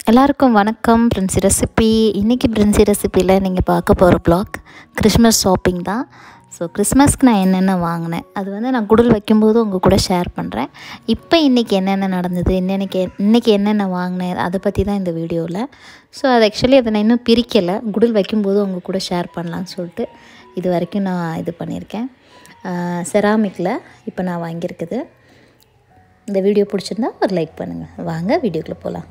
எல்லாருக்கும் வணக்கம் பிரின்சி ரெசிபி இன்றைக்கி பிரின்சி ரெசிப்பியில் நீங்கள் பார்க்க போகிற ப்ளாக் கிறிஸ்மஸ் ஷாப்பிங் தான் ஸோ கிறிஸ்மஸ்க்கு நான் என்னென்ன வாங்கினேன் அது வந்து நான் குடில் வைக்கும்போது உங்கள் கூட ஷேர் பண்ணுறேன் இப்போ இன்றைக்கி என்னென்ன நடந்தது இன்னைக்கு இன்றைக்கி என்னென்ன வாங்கினேன் அதை பற்றி தான் இந்த வீடியோவில் ஸோ அது ஆக்சுவலி அதை நான் இன்னும் பிரிக்கலை குடில் வைக்கும்போது உங்கள் கூட ஷேர் பண்ணலான்னு சொல்லிட்டு இது வரைக்கும் நான் இது பண்ணியிருக்கேன் செராமிக்கில் இப்போ நான் வாங்கியிருக்குது இந்த வீடியோ பிடிச்சிருந்தா ஒரு லைக் பண்ணுங்கள் வாங்க வீடியோக்குள்ளே போகலாம்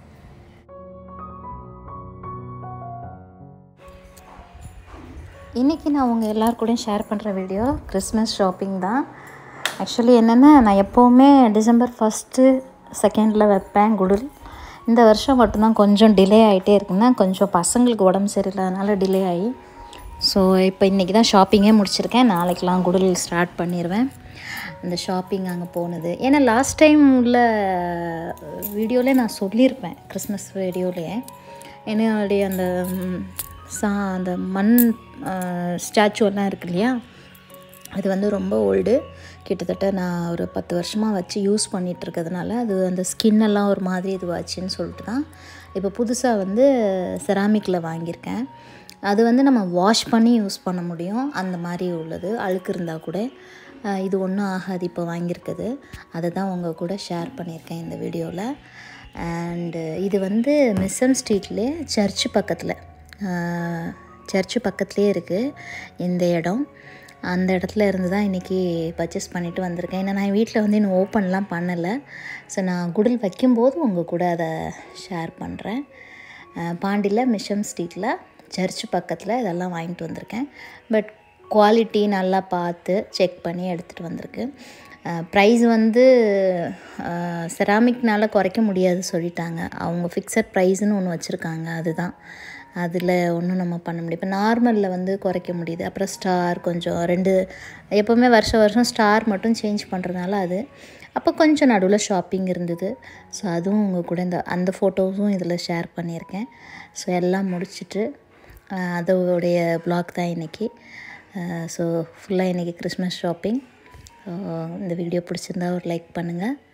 இன்றைக்கி நான் உங்கள் எல்லார் கூடயும் ஷேர் பண்ணுற வீடியோ கிறிஸ்மஸ் ஷாப்பிங் தான் ஆக்சுவலி என்னென்னா நான் எப்போவுமே டிசம்பர் ஃபஸ்ட்டு செகண்டில் வைப்பேன் குடில் இந்த வருஷம் மட்டும்தான் கொஞ்சம் டிலே ஆகிட்டே இருக்குன்னா கொஞ்சம் பசங்களுக்கு உடம்பு சரியில்லாதனால டிலே ஆகி ஸோ இப்போ இன்றைக்கி தான் ஷாப்பிங்கே முடிச்சிருக்கேன் நாளைக்கெலாம் குடில் ஸ்டார்ட் பண்ணிடுவேன் அந்த ஷாப்பிங் அங்கே போனது ஏன்னா லாஸ்ட் டைம் உள்ள வீடியோவிலே நான் சொல்லியிருப்பேன் கிறிஸ்மஸ் வீடியோலேயே என்னுடைய அந்த சா அந்த மண் ஸ்டாச்சு எல்லாம் இருக்கு இல்லையா அது வந்து ரொம்ப ஓல்டு கிட்டத்தட்ட நான் ஒரு பத்து வருஷமாக வச்சு யூஸ் பண்ணிகிட்ருக்கிறதுனால அது அந்த ஸ்கின்னெல்லாம் ஒரு மாதிரி இதுவாச்சுன்னு சொல்லிட்டு தான் இப்போ புதுசாக வந்து செராமிக்கில் வாங்கியிருக்கேன் அது வந்து நம்ம வாஷ் பண்ணி யூஸ் பண்ண முடியும் அந்த மாதிரி உள்ளது அழுக்கு இருந்தால் கூட இது ஒன்றும் ஆகாது இப்போ வாங்கியிருக்குது அதை தான் உங்கள் கூட ஷேர் பண்ணியிருக்கேன் இந்த வீடியோவில் அண்டு இது வந்து மிஸ்ஸன் ஸ்ட்ரீட்லேயே சர்ச்சு பக்கத்தில் சர்ச்சு பக்கத்துலேயே இருக்குது இந்த இடம் அந்த இடத்துல இருந்து தான் இன்றைக்கி பர்ச்சேஸ் பண்ணிவிட்டு வந்திருக்கேன் ஏன்னா நான் வீட்டில் வந்து இன்னும் ஓப்பன்லாம் பண்ணலை ஸோ நான் குடில் வைக்கும்போது உங்கள் கூட அதை ஷேர் பண்ணுறேன் பாண்டியில் மிஷன் ஸ்ட்ரீட்டில் சர்ச்சு பக்கத்தில் இதெல்லாம் வாங்கிட்டு வந்திருக்கேன் பட் குவாலிட்டி நல்லா பார்த்து செக் பண்ணி எடுத்துகிட்டு வந்திருக்கு ப்ரைஸ் வந்து செராமிக்னால் குறைக்க முடியாது சொல்லிட்டாங்க அவங்க ஃபிக்ஸட் ப்ரைஸ்னு ஒன்று வச்சுருக்காங்க அதுதான் அதில் ஒன்றும் நம்ம பண்ண முடியும் இப்போ நார்மலில் வந்து குறைக்க முடியுது அப்புறம் ஸ்டார் கொஞ்சம் ரெண்டு எப்போவுமே வருஷம் வருஷம் ஸ்டார் மட்டும் சேஞ்ச் பண்ணுறதுனால அது அப்போ கொஞ்சம் நடுவில் ஷாப்பிங் இருந்தது ஸோ அதுவும் உங்கள் கூட இந்த அந்த ஃபோட்டோஸும் இதில் ஷேர் பண்ணியிருக்கேன் ஸோ எல்லாம் முடிச்சுட்டு அதோடைய ப்ளாக் தான் இன்றைக்கி ஸோ ஃபுல்லாக இன்றைக்கி கிறிஸ்மஸ் ஷாப்பிங் இந்த வீடியோ பிடிச்சிருந்தா ஒரு லைக் பண்ணுங்கள்